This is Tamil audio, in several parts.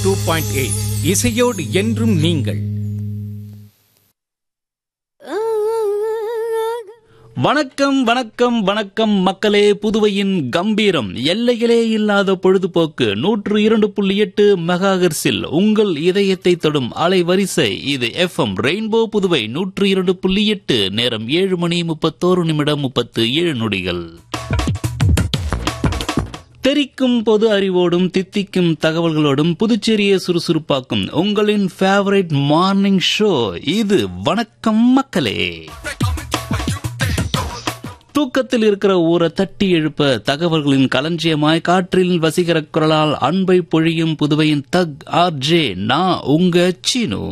டூ பாயிண்ட் எயிட் இசையோடு என்றும் நீங்கள் வணக்கம் வணக்கம் வணக்கம் மக்களே புதுவையின் கம்பீரம் எல்லைகளே இல்லாத பொழுதுபோக்கு நூற்று இரண்டு புள்ளி எட்டு மெகாஹெர்ஸில் உங்கள் இதயத்தை தொடும் அலைவரிசை இது எஃப்எம் ரெயின்போ புதுவை நூற்று இரண்டு புள்ளி எட்டு நேரம் ஏழு மணி முப்பத்தோரு நிமிடம் முப்பத்து ஏழு நொடிகள் தெரிக்கும் பொது அறிவோடும் தித்திக்கும் தகவல்களோடும் புதுச்சேரியை சுறுசுறுப்பாக்கும் உங்களின் ஃபேவரட் மார்னிங் ஷோ இது வணக்கம் மக்களே தூக்கத்தில் இருக்கிற ஊரை தட்டி எழுப்ப தகவல்களின் களஞ்சியமாய் காற்றில் வசீகர குரலால் அன்பை பொழியும் புதுவையின் தக் ஆர்ஜே நான் உங்க சீனு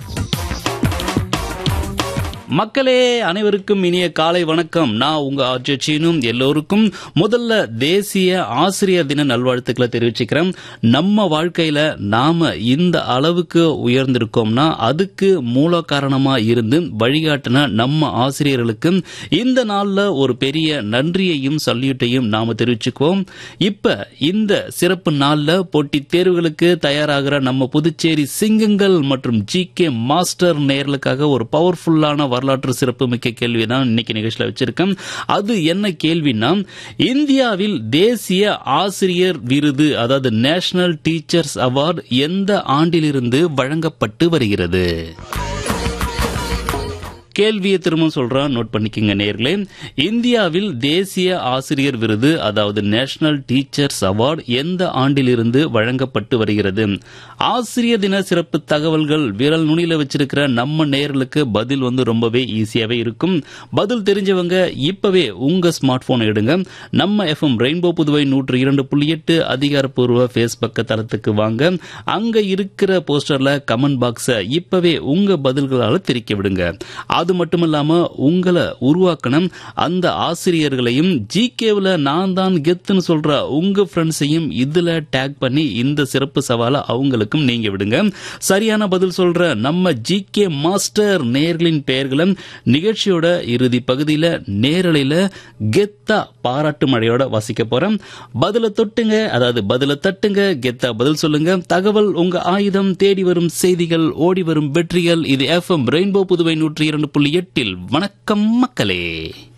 மக்களே அனைவருக்கும் இனிய காலை வணக்கம் நான் உங்க ஆர்ஜே சீனும் எல்லோருக்கும் முதல்ல தேசிய ஆசிரியர் தின நல்வாழ்த்துக்களை தெரிவிச்சுக்கிறேன் நம்ம வாழ்க்கையில நாம இந்த அளவுக்கு உயர்ந்திருக்கோம்னா அதுக்கு மூல காரணமா இருந்து வழிகாட்டின நம்ம ஆசிரியர்களுக்கு இந்த நாள்ல ஒரு பெரிய நன்றியையும் சல்யூட்டையும் நாம தெரிவிச்சுக்குவோம் இப்ப இந்த சிறப்பு நாள்ல போட்டித் தேர்வுகளுக்கு தயாராகிற நம்ம புதுச்சேரி சிங்கங்கள் மற்றும் ஜி கே மாஸ்டர் நேர்களுக்காக ஒரு பவர்ஃபுல்லான வரலாற்று சிறப்பு மிக்க கேள்வி தான் இன்னைக்கு நிகழ்ச்சியில் வச்சிருக்கேன் அது என்ன கேள்வினா இந்தியாவில் தேசிய ஆசிரியர் விருது அதாவது நேஷனல் டீச்சர்ஸ் அவார்டு எந்த ஆண்டிலிருந்து வழங்கப்பட்டு வருகிறது கேள்வியை திரும்ப சொல்றேன் நோட் பண்ணிக்கங்க நேர்களே இந்தியாவில் தேசிய ஆசிரியர் விருது அதாவது நேஷனல் டீச்சர்ஸ் அவார்டு எந்த ஆண்டிலிருந்து வழங்கப்பட்டு வருகிறது ஆசிரியர் தின சிறப்பு தகவல்கள் விரல் நுனியில வச்சிருக்கிற நம்ம நேர்களுக்கு பதில் வந்து ரொம்பவே ஈஸியாவே இருக்கும் பதில் தெரிஞ்சவங்க இப்பவே உங்க ஸ்மார்ட் போன் எடுங்க நம்ம எஃப்எம் ரெயின்போ புதுவை நூற்று இரண்டு புள்ளி எட்டு அதிகாரப்பூர்வ ஃபேஸ்புக் தளத்துக்கு வாங்க அங்க இருக்கிற போஸ்டர்ல கமெண்ட் பாக்ஸ இப்பவே உங்க பதில்களால தெரிக்க விடுங்க அது மட்டும் இல்லாம உங்களை உருவாக்கணும் அந்த ஆசிரியர்களையும் ஜிகேவில் நான் தான் கெத்துன்னு சொல்ற உங்க ஃப்ரெண்ட்ஸையும் இதுல டேக் பண்ணி இந்த சிறப்பு சவாலை அவங்களுக்கும் நீங்க விடுங்க சரியான பதில் சொல்ற நம்ம ஜிகே மாஸ்டர் நேர்களின் பெயர்களை நிகழ்ச்சியோட இறுதி பகுதியில நேரலையில கெத்தா பாராட்டு மழையோட வாசிக்க போறேன் பதில தொட்டுங்க அதாவது பதில தட்டுங்க கெத்தா பதில் சொல்லுங்க தகவல் உங்க ஆயுதம் தேடி வரும் செய்திகள் ஓடி வரும் வெற்றிகள் இது எஃப்எம் ரெயின்போ புதுவை நூற்றி இரண்டு புள்ளி எட்டில் வணக்கம் மக்களே